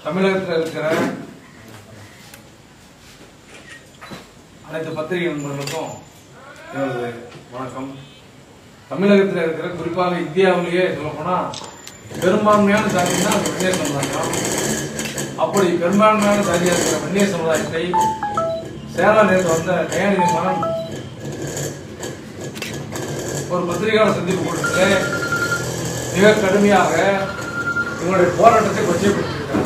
தமிழகத்தில் இருக்கிற அனைத்து பத்திரிகை நண்பர்களுக்கும் எனது வணக்கம் தமிழகத்தில் இருக்கிற குறிப்பாக இந்தியாவிலேயே சொல்லப்போனா பெரும்பான்மையான சாதினா அது வன்னியர் சமுதாயம் அப்படி பெரும்பான்மையான சாதியாக இருக்கிற வன்னியர் சமுதாயத்தை சேலம் நேற்று வந்த தயாநிதி மகன் ஒரு பத்திரிகையாளர் சந்திப்பு கூட்டத்தில் மிக கடுமையாக எங்களுடைய போராட்டத்தை கொச்சைப்படுத்தியிருக்கிறார்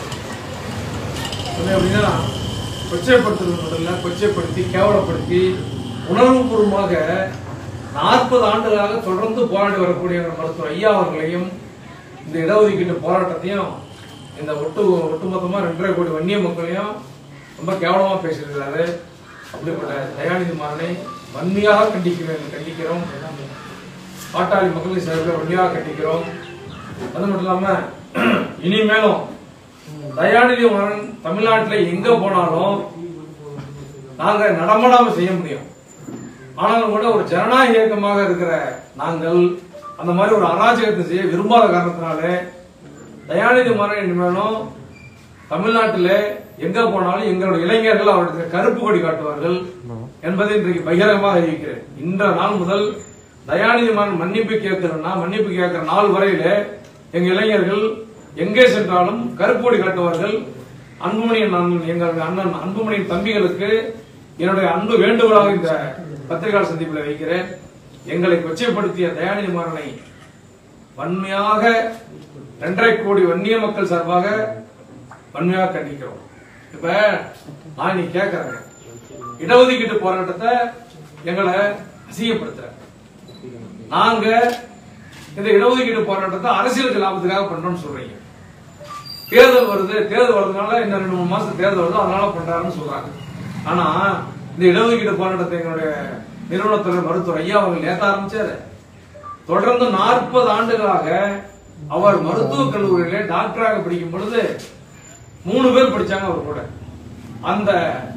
அது எப்படின்னா கொச்சைப்படுத்துறது மட்டும் இல்ல கொச்சைப்படுத்தி கேவலப்படுத்தி உணர்வுபூர்வமாக நாற்பது ஆண்டுகளாக தொடர்ந்து போராடி வரக்கூடிய எங்கள் மருத்துவர் ஐயா அவர்களையும் இந்த இடஒதுக்கீட்டு போராட்டத்தையும் இந்த ஒட்டு ஒட்டுமொத்தமா ரெண்டரை கோடி வன்னிய மக்களையும் ரொம்ப கேவலமா பேசியிருக்கிறாரு அப்படிப்பட்ட தயாநிதி மாறனை வன்மையாக கண்டிக்கிறோம் கண்டிக்கிறோம் பாட்டாளி மக்களின் சார்பில் வன்மையாக கண்டிக்கிறோம் அது மட்டும் இல்லாம இனிமேலும் தயாநிதி மாறன் தமிழ்நாட்டில் எங்க போனாலும் நாங்க நடமாடாம செய்ய முடியும் ஆனாலும் கூட ஒரு ஜனநாயக இயக்கமாக இருக்கிற நாங்கள் அந்த மாதிரி ஒரு அராஜகத்தை செய்ய விரும்பாத காரணத்தினாலே தயாநிதி மாறன் இனிமேலும் தமிழ்நாட்டில் எங்க போனாலும் எங்களுடைய இளைஞர்கள் அவருடைய கருப்பு கொடி காட்டுவார்கள் என்பதை இன்றைக்கு பகிரங்கமாக அறிவிக்கிறேன் இன்ற நாள் முதல் தயாநிதி மாறன் மன்னிப்பு கேட்கிறோம்னா மன்னிப்பு கேட்கிற நாள் வரையில எங்க இளைஞர்கள் எங்கே சென்றாலும் கருப்பு கொடி காட்டுவார்கள் அன்புமணியின் அண்ணன் எங்கள் அண்ணன் அன்புமணியின் தம்பிகளுக்கு என்னுடைய அன்பு வேண்டுகோளாக இந்த பத்திரிகையாளர் சந்திப்பில் வைக்கிறேன் எங்களை கொச்சைப்படுத்திய தயாநிதி மாறனை வன்மையாக இரண்டரை கோடி வன்னிய மக்கள் சார்பாக வன்மையாக கண்டிக்கிறோம் இப்ப நான் நீ கேட்கறேன் இடஒதுக்கீட்டு போராட்டத்தை எங்களை அசிங்கப்படுத்துற நாங்க இந்த இடஒதுக்கீட்டு போராட்டத்தை அரசியலுக்கு லாபத்துக்காக பண்றோம்னு சொல்றீங்க தேர்தல் வருது தேர்தல் வர்றதுனால இன்னும் ரெண்டு மூணு மாசம் தேர்தல் வருது அதனால பண்றாருன்னு சொல்றாங்க ஆனா இந்த இடஒதுக்கீடு போராட்டத்தை எங்களுடைய நிறுவனத்துறை மருத்துவர் ஐயா அவர்கள் நேத்த ஆரம்பிச்சாரு தொடர்ந்து நாற்பது ஆண்டுகளாக அவர் மருத்துவக் கல்லூரியிலே டாக்டராக படிக்கும் பொழுது மூணு பேர் படிச்சாங்க அவர் கூட அந்த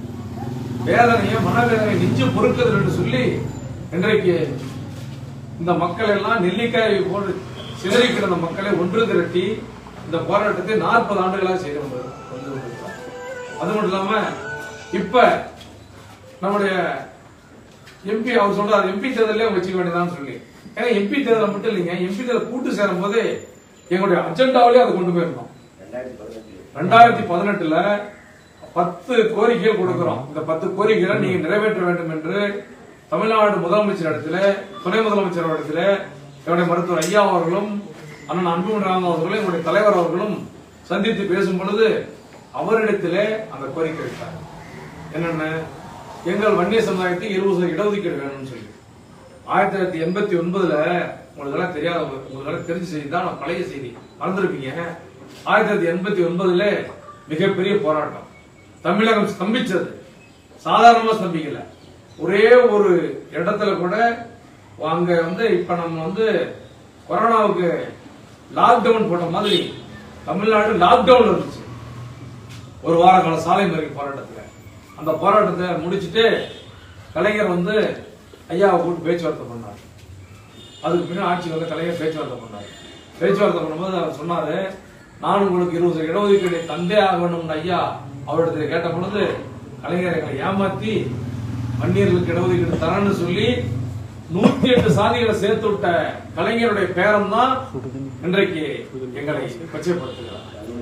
வேதனையை மனவேதனை நெஞ்சு பொறுக்குது என்று சொல்லி இன்றைக்கு இந்த மக்கள் எல்லாம் நெல்லிக்காய் போட்டு சிதறி கிடந்த மக்களை ஒன்று திரட்டி இந்த போராட்டத்தை நாற்பது ஆண்டுகளாக செய்து கொண்டு வந்து கொண்டிருக்கிறார் அது மட்டும் இல்லாம இப்ப நம்முடைய எம்பி அவர் சொல்றாரு எம்பி தேர்தலே வச்சுக்க வேண்டியதான்னு சொல்லி ஏன்னா எம்பி தேர்தல் மட்டும் இல்லைங்க எம்பி தேர்தல் கூட்டு சேரும் போது எங்களுடைய அஜெண்டாவிலே அதை கொண்டு போயிருந்தோம் ரெண்டாயிரத்தி பதினெட்டுல பத்து கோரிக்கைகள் கொடுக்கிறோம் இந்த பத்து கோரிக்கைகளை நீங்க நிறைவேற்ற வேண்டும் என்று தமிழ்நாடு முதலமைச்சர் இடத்துல துணை முதலமைச்சர் இடத்துல என்னுடைய மருத்துவர் ஐயா அவர்களும் அண்ணன் அன்புமணி ராமன் அவர்களும் என்னுடைய தலைவர் அவர்களும் சந்தித்து பேசும் பொழுது அவரிடத்திலே அந்த கோரிக்கை வைத்தார் என்னென்ன எங்கள் வன்னிய சமுதாயத்துக்கு இருபது இடஒதுக்கீடு வேணும்னு சொல்லி ஆயிரத்தி தொள்ளாயிரத்தி எண்பத்தி ஒன்பதுல உங்களுக்கு எல்லாம் தெரியாத உங்களுக்கு எல்லாம் தெரிஞ்ச செய்தி தான் நான் பழைய செய்தி மறந்துருப்பீங்க ஆயிரத்தி தொள்ளாயிரத்தி எண்பத்தி ஒன்பதுல மிகப்பெரிய போராட்டம் தமிழகம் ஸ்தம்பிச்சது சாதாரணமா ஸ்தம்பிக்கல ஒரே ஒரு இடத்துல கூட அங்க வந்து இப்ப நம்ம வந்து கொரோனாவுக்கு லாக்டவுன் போட்ட மாதிரி தமிழ்நாடு லாக்டவுன் இருந்துச்சு ஒரு வார கால சாலை மறியல் போராட்டத்துல அந்த போராட்டத்தை முடிச்சிட்டு கலைஞர் வந்து ஐயாவை கூட்டு பேச்சுவார்த்தை பண்ணார் அதுக்கு பின்னாடி ஆட்சி வந்து கலைஞர் பேச்சுவார்த்தை பண்ணார் பேச்சுவார்த்தை பண்ணும்போது அவர் சொன்னாரு நான் உங்களுக்கு இருபது இடஒதுக்கீடு தந்தே ஆகணும்னு ஐயா அவரிடத்துல கேட்ட பொழுது கலைஞர் எங்களை ஏமாத்தி வன்னியர்களுக்கு இடஒதுக்கீடு தரேன்னு சொல்லி நூத்தி எட்டு சாதிகளை சேர்த்து விட்ட கலைஞருடைய பேரம் தான் இன்றைக்கு எங்களை கொச்சைப்படுத்துகிறார்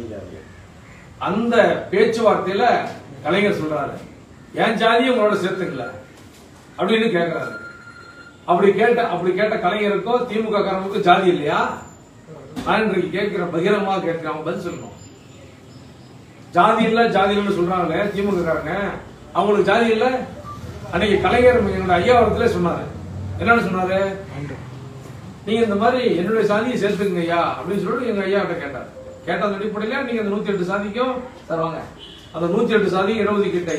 அந்த பேச்சுவார்த்தையில கலைஞர் சொல்றாரு என் ஜாதியை உங்களோட சேர்த்துக்கல அப்படின்னு கேக்குறாரு அப்படி கேட்ட அப்படி கேட்ட கலைஞருக்கோ திமுக காரங்களுக்கும் ஜாதி இல்லையா நான் இன்றைக்கு கேட்கிறேன் பகிரங்கமாக கேட்கிறேன் அவங்க பதில் சொல்லணும் ஜாதி இல்ல ஜாதி இல்லைன்னு சொல்றாங்களே திமுக காரங்க அவங்களுக்கு ஜாதி இல்ல அன்னைக்கு கலைஞர் என்னோட ஐயா வரத்துல சொன்னாரு என்னன்னு சொன்னாரு நீங்க இந்த மாதிரி என்னுடைய சாதியை சேர்த்துக்குங்க ஐயா அப்படின்னு சொல்லிட்டு எங்க ஐயா கிட்ட கேட்டார் கேட்ட அந்த அடிப்படையில நீங்க அந்த நூத்தி எட்டு சாதிக்கும் தருவாங்க அந்த நூத்தி எட்டு சாதி இடஒதுக்கீட்டை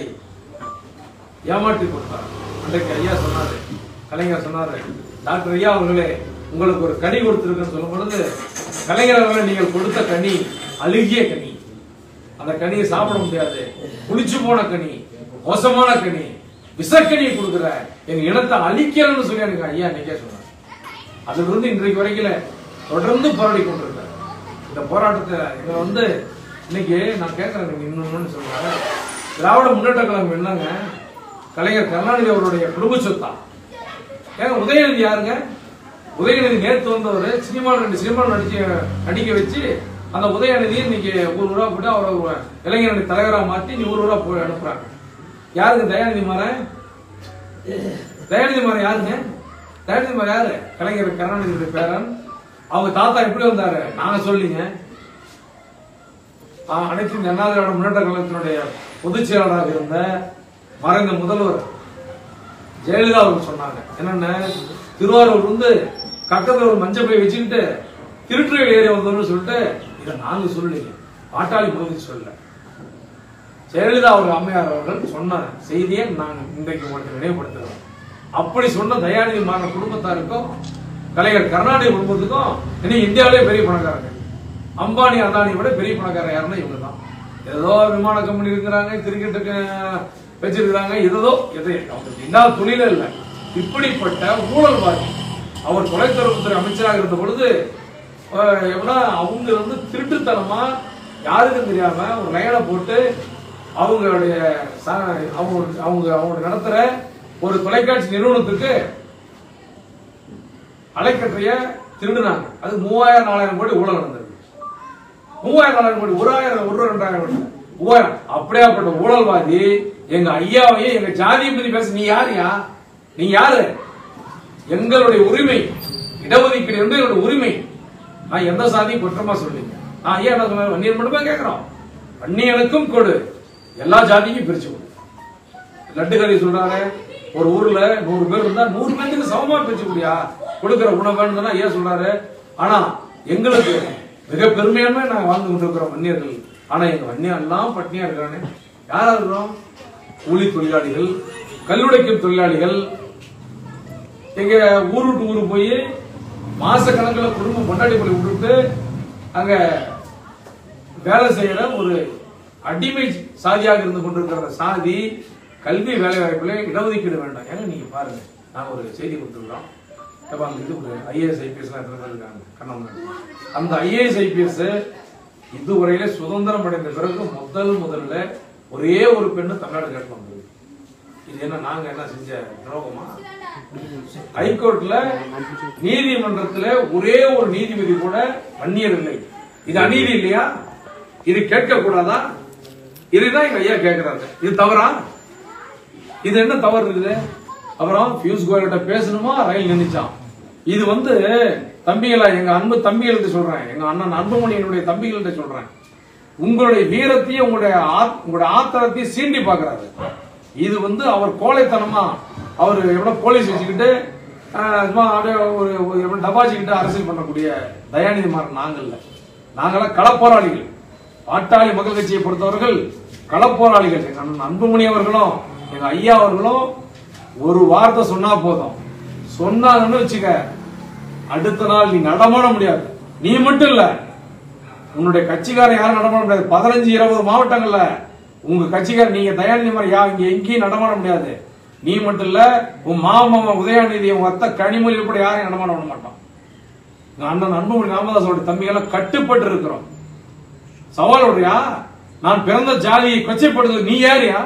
ஏமாற்றி கொடுத்தார் அன்றைக்கு ஐயா சொன்னாரு கலைஞர் சொன்னாரு டாக்டர் ஐயா அவர்களே உங்களுக்கு ஒரு கனி கொடுத்திருக்குன்னு சொல்லும் பொழுது கலைஞர் அவர்களே நீங்கள் கொடுத்த கனி அழுகிய கனி அந்த கனியை சாப்பிட முடியாது புளிச்சு போன கனி மோசமான கனி விஷக்கனியை கொடுக்குற எங்க இனத்தை அழிக்கணும்னு சொல்லி எனக்கு ஐயா அன்னைக்கே சொன்னார் அதுல இருந்து இன்றைக்கு வரைக்கும் தொடர்ந்து போராடி கொண்டிருக்கார் இந்த போராட்டத்தை இங்க வந்து இன்னைக்கு நான் கேட்கறேன் நீங்க இன்னொன்னு சொல்றேன் திராவிட முன்னேற்ற கழகம் என்னங்க கலைஞர் கருணாநிதி அவருடைய குடும்ப சொத்தா ஏங்க உதயநிதி யாருங்க உதயநிதி நேற்று வந்தவர் சினிமா ரெண்டு சினிமா நடிச்சு நடிக்க வச்சு அந்த உதயநிதி இன்னைக்கு ஒரு ரூபா போட்டு அவரை ஒரு இளைஞரணி தலைவரா மாத்தி நீ ஒரு ரூபா போய் அனுப்புறாங்க யாருங்க தயாநிதி மாறன் தயாநிதி மாறன் யாருங்க தயாநிதி மாறன் யாரு கலைஞர் கருணாநிதியுடைய பேரன் அவங்க தாத்தா எப்படி வந்தாரு நாங்க சொல்லிங்க ஆஹ், அனைத்து இந்திய அண்ணா திராவிட முன்னேற்ற கழகத்தினுடைய பொதுச் செயலாளராக இருந்த மறைந்த முதல்வர் ஜெயலலிதா அவர்கள் சொன்னாங்க என்னென்ன திருவாரூர் வந்து கக்கத்துல ஒரு மஞ்சள் பை வச்சுக்கிட்டு திருட்டுறையில் ஏறி வந்தோம்னு சொல்லிட்டு இதை நாங்க சொல்லலைங்க பாட்டாளி பகுதி சொல்லல ஜெயலலிதா அவர்கள் அம்மையார் அவர்கள் சொன்ன செய்தியை நான் இன்றைக்கு உங்களுக்கு நினைவுபடுத்துகிறோம் அப்படி சொன்ன தயாநிதி மாறன் குடும்பத்தாருக்கும் கலைஞர் கருணாநிதி குடும்பத்துக்கும் இன்னைக்கு இந்தியாவிலே பெரிய பணக்காரங்க அம்பானி அதானி விட பெரிய பணக்காரர் யாருன்னா இவங்க தான் ஏதோ விமான கம்பெனி இருக்கிறாங்க கிரிக்கெட்டுக்கு வச்சிருக்கிறாங்க ஏதோ எது அவங்களுக்கு என்ன தொழிலே இல்லை இப்படிப்பட்ட ஊழல்வாதி அவர் தொலைத்தொடர்புத்துறை அமைச்சராக இருந்த பொழுது அஹ், எப்படின்னா அவங்க வந்து திருட்டுத்தனமா யாருக்கும் தெரியாம ஒரு லைனை போட்டு அவங்களுடைய ச- அவங்க அவங்க அவங்க நடத்துற ஒரு தொலைக்காட்சி நிறுவனத்துக்கு அலைக்கற்றைய திருடுனாங்க அது மூவாயிரம் நாலாயிரம் கோடி ஊழல் நடந்தது மூவாயிரம் நாலாயிரம் கோடி ஒரு ஆயிரம் ஒரு ரெண்டாயிரம் கோடி இல்ல. மூவாயிரம் அப்படியாப்பட்ட ஊழல்வாதி எங்க ஐயாவையே எங்க ஜாதியை பத்தி பேச நீ யாருயா நீ யாரு எங்களுடைய உரிமை இடஒதுக்கீடு என்பது என்னுடைய உரிமை நான் எந்த சாதியும் குற்றமா சொல்லுங்க நான் ஐயா என்ன சொன்னாரு வன்னியர் மட்டுமே கேட்கிறோம் வன்னியனுக்கும் கொடு எல்லா ஜாதிக்கும் பிரிச்சு கொடு லட்டு கறி சொல்றாரு ஒரு ஊர்ல நூறு பேர் இருந்தா நூறு பேருக்கு சமமா பிரிச்சு கூடியா கொடுக்கிற உணவுன்னு சொன்னா ஏன் சொல்றாரு ஆனா எங்களுக்கு மிக பெருமையானமே நாங்க வாழ்ந்து கொண்டிருக்கிறோம் வன்னியர்கள் ஆனா எங்க வன்னியர் எல்லாம் பட்னியா இருக்கிறானே யாரா இருக்கிறோம் கூலி தொழிலாளிகள் கல்லுடைக்கும் தொழிலாளிகள் எங்க ஊர் விட்டு ஊரு போய் மாச கணக்குல குடும்பம் கொண்டாடி போய் விட்டுட்டு அங்க வேலை செய்யற ஒரு அடிமை சாதியாக இருந்து கொண்டிருக்கிற அந்த சாதி கல்வி வேலை வாய்ப்புல இடஒதுக்கீடு வேண்டாம் ஏன்னா நீங்க பாருங்க நான் ஒரு செய்தி கொடுத்துருக்கோம் அப்ப அங்க இது ஒரு ஐஏஎஸ் ஐபிஎஸ் எல்லாம் எத்தனை பேர் இருக்காங்க கண்ணன் அந்த ஐஏஎஸ் ஐபிஎஸ் இதுவரையில சுதந்திரம் அடைந்த பிறகு முதல் முதல்ல ஒரே ஒரு பெண்ணு தமிழ்நாடு கேட்டு வந்தது இது என்ன நாங்க என்ன செஞ்ச துரோகமா ஹைகோர்ட்ல நீதிமன்றத்துல ஒரே ஒரு நீதிபதி கூட வன்னியர் இல்லை இது அநீதி இல்லையா இது கேட்க கூடாதா இதுதான் எங்க ஐயா கேக்குறாரு இது தவறா இது என்ன தவறு இருக்குது அப்புறம் பியூஷ் கோயல்கிட்ட பேசணுமா ரயில் நின்னுச்சான் இது வந்து தம்பிகளா எங்க அன்பு தம்பிகள்கிட்ட சொல்றேன் எங்க அண்ணன் அன்புமணியினுடைய தம்பிகள்கிட்ட சொல்றேன் உங்களுடைய வீரத்தையும் உங்களுடைய ஆத்- உங்களுடைய ஆத்திரத்தையும் சீண்டி பாக்குறாரு இது வந்து அவர் கோழைத்தனமா அவர் எவ்வளவு போலீஸ் வச்சுக்கிட்டு ஆஹ், சும்மா அப்படியே ஒரு ஒரு எவ்வளவு டபாச்சிக்கிட்டு அரசியல் பண்ணக்கூடிய தயாநிதி மாறன் நாங்கள் இல்ல நாங்களாம் களப்போராளிகள் பாட்டாளி மக்கள் கட்சியை பொறுத்தவர்கள் களப்போராளிகள் எங்க அண்ணன் அன்புமணி அவர்களும் எங்க ஐயா அவர்களும் ஒரு வார்த்தை சொன்னா போதும் சொன்னாங்கன்னு வச்சுக்க அடுத்த நாள் நீ நடமாட முடியாது நீ மட்டும் இல்ல உன்னுடைய கட்சிக்காரன் யாரும் நடமாட முடியாது பதினஞ்சு இருபது மாவட்டங்கள்ல உங்க கட்சிக்காரர் நீங்க தயாநிதி மாதிரி யா இங்க எங்கேயும் நடமாட முடியாது நீ மட்டும் இல்ல உன் மாமாமா உதயாநிதி உங்க அத்தை கனிமொழி கூட யாரையும் நடமாட விட மாட்டான் எங்க அண்ணன் அன்புமணி ராமதாஸோட தம்பிகளாம் கட்டுப்பட்டு இருக்கிறோம் சவால் விடுறியா நான் பிறந்த ஜாதியை கொச்சைப்படுறது நீ யாரியா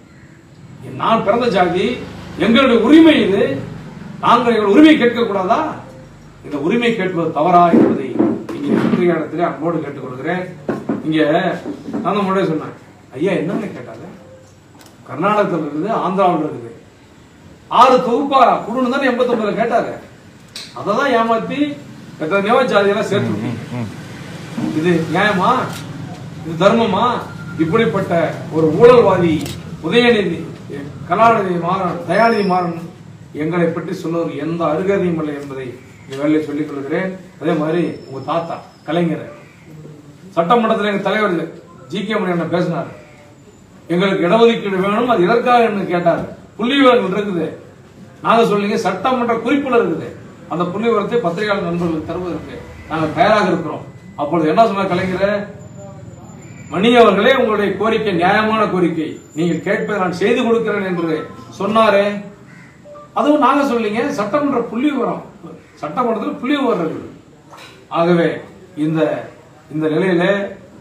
நான் பிறந்த ஜாதி எங்களுடைய உரிமை இது நாங்கள் எங்கள் உரிமை கேட்க கூடாதா இந்த உரிமை கேட்பது தவறா என்பதை இங்கே பத்திரிகையாளத்திலே அன்போடு கேட்டுக்கொள்கிறேன் இங்க நான் தான் முன்னாடியே சொன்னேன் ஐயா என்னன்னு கேட்டாங்க கர்நாடகத்தில் இருக்குது ஆந்திராவில் இருக்குது ஆறு தொகுப்பா குடுன்னு தானே எண்பத்தொன்பதுல கேட்டாரு அதை தான் ஏமாத்தி எத்தனையோ ஜாதியெல்லாம் சேர்த்து விட்டீங்க. இது நியாயமா இது தர்மமா இப்படிப்பட்ட ஒரு ஊழல்வாதி உதயநிதி கலாநிதி மாறன் தயாநிதி மாறன் எங்களை பற்றி சொல்லுவது எந்த அருகதையும் இல்லை என்பதை இந்த வேலையை சொல்லிக் கொள்கிறேன் அதே மாதிரி உங்க தாத்தா கலைஞர் சட்டமன்றத்தில் எங்க தலைவர் ஜி கே மணி அண்ணன் பேசினார் எங்களுக்கு இடஒதுக்கீடு வேணும் அது எதற்காக என்று கேட்டார் புள்ளி விவரங்கள் இருக்குது நாங்க சொல்லிங்க சட்டமன்ற குறிப்புல இருக்குது அந்த புள்ளி விவரத்தை பத்திரிகையாளர் நண்பர்களுக்கு தருவதற்கு நாங்கள் தயாராக இருக்கிறோம் அப்பொழுது என்ன சொன்னார் கலைஞர் மணி அவர்களே உங்களுடைய கோரிக்கை நியாயமான கோரிக்கை நீங்கள் கேட்பதை நான் செய்து கொடுக்கிறேன் என்று சொன்னாரே அதுவும் நாங்க சொல்லிங்க சட்டமன்ற புள்ளி விவரம் சட்டமன்றத்தில் புள்ளி விவரம் இருக்குது ஆகவே இந்த இந்த நிலையில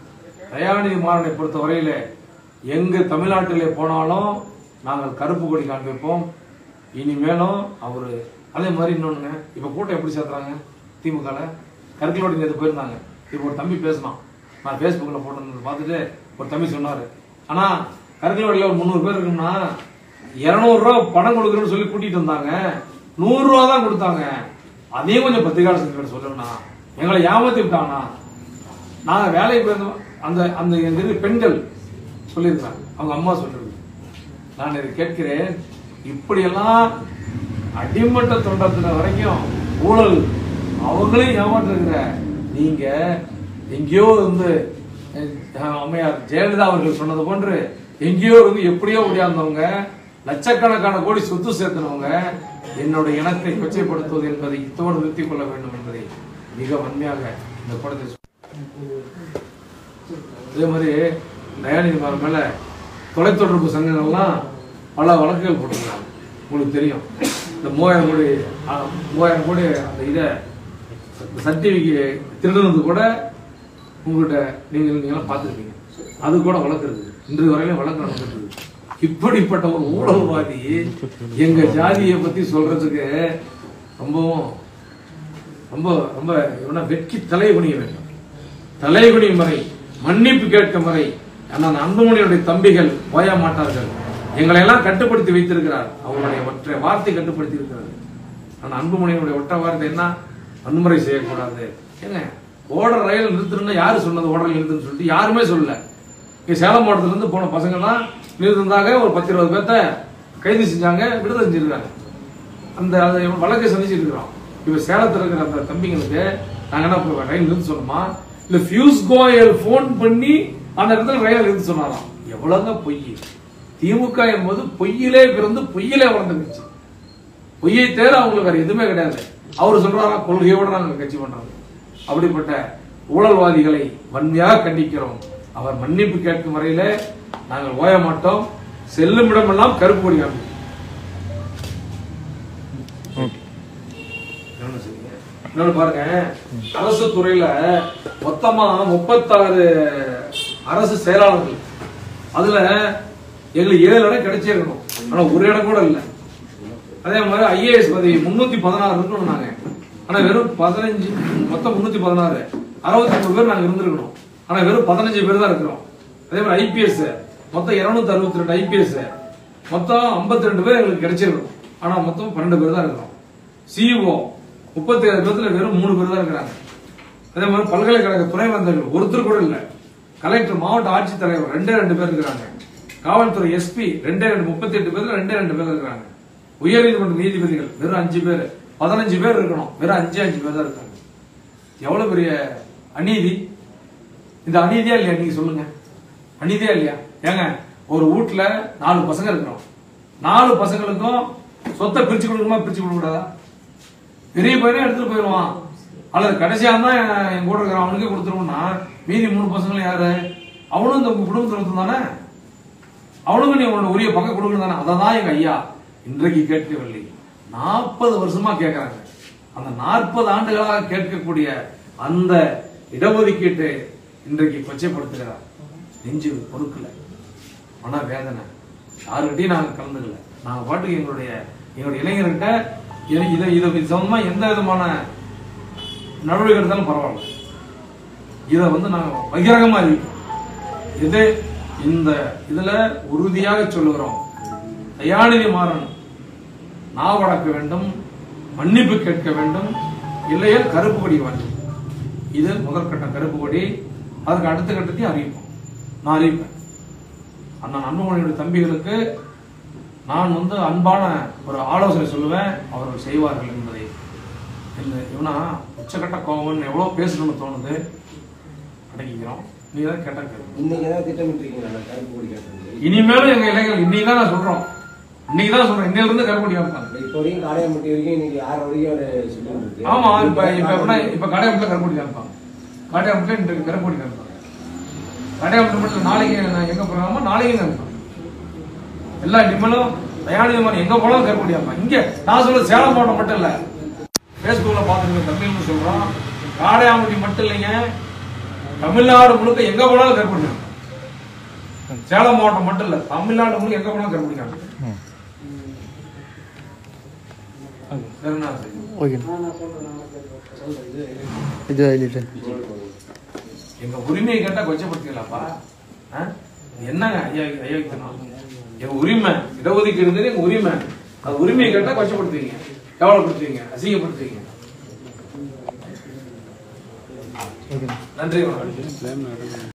தயாநிதி மாறனை பொறுத்த வரையில எங்க தமிழ்நாட்டிலே போனாலும் நாங்கள் கருப்பு கொடி காண்பிப்போம் இனிமேலும் அவரு அதே மாதிரி இன்னொன்னுங்க இப்ப கூட்டம் எப்படி சேர்த்துறாங்க திமுகல கருக்கலோடி நேற்று போயிருந்தாங்க இப்போ ஒரு தம்பி பேசினான் நான் ஃபேஸ்புக்கில் போட்டிருந்தது பார்த்துட்டு ஒரு தம்பி சொன்னாரு ஆனா கருக்கலோடியில் ஒரு முந்நூறு பேர் இருக்குன்னா இரநூறுவா பணம் கொடுக்குறேன்னு சொல்லி கூட்டிட்டு வந்தாங்க நூறு ரூபா தான் கொடுத்தாங்க அதையும் கொஞ்சம் பத்திரிகால செஞ்சு சொல்லணும்னா எங்களை ஏமாத்தி விட்டாங்கண்ணா நாங்க வேலைக்கு போயிருந்தோம் அந்த அந்த எங்க இருக்கு பெண்கள் சொல்லியிருக்காங்க அவங்க அம்மா சொல்றது நான் இதை கேட்கிறேன் இப்படியெல்லாம் அடிமட்ட தொண்டத்தின வரைக்கும் ஊழல் அவங்களையும் ஏமாற்றுகிற நீங்க எங்கேயோ இருந்து அஹ், அம்மையார் ஜெயலலிதா அவர்கள் சொன்னது போன்று எங்கேயோ இருந்து எப்படியோ ஓடியாந்தவங்க லட்சக்கணக்கான கோடி சொத்து சேர்த்தனவங்க என்னுடைய இனத்தை கொச்சைப்படுத்துவது என்பதை இத்தோடு நிறுத்திக் கொள்ள வேண்டும் என்பதை மிக வன்மையாக இந்த படத்தில் அதே மாதிரி தயாநிதி மாறன் மேல தொலைத்தொடர்பு சங்கங்கள்லாம் பல வழக்குகள் போட்டிருக்காங்க உங்களுக்கு தெரியும் இந்த மூவாயிரம் கோடி ஆ, மூவாயிரம் கோடி அந்த இதை சர்டிபிகேட் திருடுனது கூட உங்கள்கிட்ட நீங்கள் நீங்களாம் பார்த்துருப்பீங்க அது கூட வழக்கு இருக்குது இன்று வரையிலும் வழக்கு நடந்துட்டு இருக்கு இப்படிப்பட்ட ஒரு ஊழல்வாதி எங்க ஜாதியை பத்தி சொல்றதுக்கு ரொம்பவும் ரொம்ப ரொம்ப இவனை வெட்கி தலை குனிய வேண்டும் தலைகுனியும் வரை மன்னிப்பு கேட்கும் வரை அண்ணன் அன்புமணியுடைய தம்பிகள் ஓய மாட்டார்கள் எங்களை எல்லாம் கட்டுப்படுத்தி வைத்திருக்கிறார் அவருடைய ஒற்றை வார்த்தை கட்டுப்படுத்தி இருக்கிறது ஆனால் அன்புமணியினுடைய ஒற்றை வார்த்தை என்ன வன்முறை செய்யக்கூடாது ஏங்க ஓடுற ரயில் நிறுத்தணும்னா யாரு சொன்னது ஓடுற நிறுத்துன்னு சொல்லிட்டு யாருமே சொல்லல இங்க சேலம் மாவட்டத்துல இருந்து போன பசங்கெல்லாம் நிறுத்திருந்தாங்க ஒரு பத்து இருபது பேர்த்த கைது செஞ்சாங்க விடுதலை செஞ்சிருக்காங்க அந்த அதை வழக்கை சந்திச்சுட்டு இருக்கிறோம் இப்ப சேலத்துல இருக்கிற அந்த தம்பிங்களுக்கு நாங்க என்ன இப்ப ரயில் நிறுத்த சொன்னோமா இல்ல பியூஸ் கோயல் போன் பண்ணி அந்த இடத்துல ரயில் நிறுத்த சொன்னாராம் எவ்வளவுங்க பொய் திமுக என்பது பொய்யிலே பிறந்து பொய்யிலே வளர்ந்துருச்சு பொய்யை தேர அவங்களுக்கு வேற எதுவுமே கிடையாது அவர் சொல்றாரா கொள்கையோட நாங்க கட்சி பண்றோம் அப்படிப்பட்ட ஊழல்வாதிகளை வன்மையாக கண்டிக்கிறோம் அவர் மன்னிப்பு கேட்கும் வரையில நாங்கள் ஓய மாட்டோம் செல்லும் இடமெல்லாம் கருப்பு கொடி காமிப்போம் இன்னொன்னு சொல்லுங்க. இன்னொன்னு பாருங்க அரசு துறையில மொத்தமா முப்பத்தாறு அரசு செயலாளர்கள் அதுல எங்களுக்கு ஏழு இடம் கிடைச்சிருக்கணும் ஆனா ஒரு இடம் கூட இல்ல அதே மாதிரி ஐஏஎஸ் பதவி முன்னூத்தி பதினாறு இருக்கணும் நாங்க ஆனா வெறும் பதினஞ்சு மொத்தம் முன்னூத்தி பதினாறு அறுபத்தி மூணு பேர் நாங்க இருந்திருக்கணும் ஆனா வெறும் பதினஞ்சு பேர் தான் இருக்கிறோம் அதே மாதிரி ஐபிஎஸ் மொத்தம் இருநூத்தி அறுபத்தி ரெண்டு ஐபிஎஸ் மொத்தம் 52 ரெண்டு பேர் எங்களுக்கு கிடைச்சிருக்கணும் ஆனா மொத்தம் பன்னெண்டு பேர் தான் இருக்கிறோம் சிஇஓ முப்பத்தி ஏழு பேர்த்துல வெறும் மூணு பேர் தான் இருக்கிறாங்க அதே மாதிரி பல்கலைக்கழக துணைவேந்தர்கள் ஒருத்தர் கூட இல்ல கலெக்டர் மாவட்ட ஆட்சித்தலைவர் ரெண்டே ரெண்டு பேர் இருக்கிறாங்க காவல்துறை எஸ்பி ரெண்டே ரெண்டு முப்பத்தி எட்டு பேர்ல ரெண்டே ரெண்டு பேர் இருக்கிறாங்க உயர்நீதிமன்ற நீதிபதிகள் வெறும் அஞ்சு பேர் பதினஞ்சு பேர் இருக்கணும் வெறும் அஞ்சு அஞ்சு பேர் தான் இருக்காங்க எவ்வளவு பெரிய அநீதி இந்த அநீதியா இல்லையா நீங்க சொல்லுங்க அநீதியா இல்லையா ஏங்க ஒரு வீட்டுல நாலு பசங்க இருக்கிறோம் நாலு பசங்களுக்கும் சொத்தை பிரிச்சு கொடுக்கணுமா பிரிச்சு கொடுக்க கூடாதா பெரிய பையனே எடுத்துட்டு போயிடுவான் அல்லது கடைசியா தான் என் கூட இருக்கிற அவனுக்கே கொடுத்துருவோம்னா மீதி மூணு பசங்களும் யாரு அவனும் இந்த குடும்பத்துல ஒருத்தன் தானே அவனுக்கு நீ உன்னோட உரிய பக்கம் கொடுக்கணும் தானே அதை தான் எங்க ஐயா இன்றைக்கு கேட்கவில்லை நாற்பது வருஷமா கேட்கறாங்க அந்த நாற்பது ஆண்டுகளாக கேட்கக்கூடிய அந்த இடஒதுக்கீட்டை இன்றைக்கு கொச்சைப்படுத்துகிறார் நெஞ்சு பொறுக்கல மன வேதனை யாருக்கிட்டையும் நாங்க கலந்துக்கல நாங்க பாட்டுக்கு எங்களுடைய எங்களுடைய இளைஞர்கிட்ட இதை- இதை இதை இது சம்பந்தமா எந்த விதமான நடவடிக்கை எடுத்தாலும் பரவாயில்ல இதை வந்து நாங்க பகிரங்கமா அறிவிக்கிறோம் இது இந்த இதுல உறுதியாக சொல்லுகிறோம் தயாநிதி மாறன் நாவடக்க வேண்டும் மன்னிப்பு கேட்க வேண்டும் இல்லையே கருப்பு கொடி வேண்டும் இது முதற்கட்ட கருப்பு கொடி அதுக்கு அடுத்த கட்டத்தையும் அறிவிப்போம் நான் அறிவிப்பேன் அண்ணன் அன்புமணியுடைய தம்பிகளுக்கு நான் வந்து அன்பான ஒரு ஆலோசனை சொல்லுவேன் அவர்கள் செய்வார்கள் என்பதை இந்த இவனா உச்சக்கட்ட கோபம்னு எவ்வளவு பேசணும்னு தோணுது அடக்கிக்கிறோம் நீ தான் கேட்டா கேளு. இன்னைக்கு ஏதாவது திட்டமிட்டிருக்கீங்களா நான் கருப்பு கொடி கேட்டது இனிமேலும் எங்க இளைஞர்கள் இன்னைக்கு தான் நான் சொல்றோம் இன்னைக்கு தான் சொல்றேன் இன்னையில இருந்து கருப்படி காமிப்பாங்க இப்போ வரைக்கும் காடையாம்பட்டி வரைக்கும் இன்னைக்கு ஆறு வரைக்கும் ஒரு சுற்றம் இருக்கு ஆமா இப்ப இப்ப எப்படின்னா இப்ப கடையாமட்டில் கருப்படி காமிப்பாங்க கடையாமட்டில் இன்றைக்கு கருப்படி காமிப்பாங்க கடையாமட்டில் மட்டும் நாளைக்கு நான் எங்க போறாமோ நாளைக்கும் காமிப்பாங்க எல்லா நிம்மலும் தயாநிதி மாதிரி எங்க போனாலும் கருப்படி காமிப்பாங்க இங்க நான் சொல்றது சேலம் மாவட்டம் மட்டும் இல்ல பேஸ்புக்ல பாத்துருங்க தமிழ்னு சொல்றோம் காடையாம்பட்டி மட்டும் இல்லைங்க தமிழ்நாடு முழுக்க எங்க போனாலும் கற்பழிக்கிறாங்க சேலம் மாவட்டம் மட்டும் இல்ல தமிழ்நாடு முழுக்க எங்க போனாலும் கற்பழிக்கிறாங்க வேற என்ன செய்யுது? ஓகே இது ஹைலைட்டு எங்க உரிமையை கேட்டா கொச்சப்படுத்தீங்களாப்பா ஆ? என்னங்க ஐயா ஐயா எங்க உரிமை இடஒதுக்கீடு எங்க உரிமை அது உரிமையை கேட்டா கொச்சப்படுத்துவீங்க கேவலப்படுத்துவீங்க அசிங்கப்படுத்துவீங்க ஓகே நன்றி வணக்கம்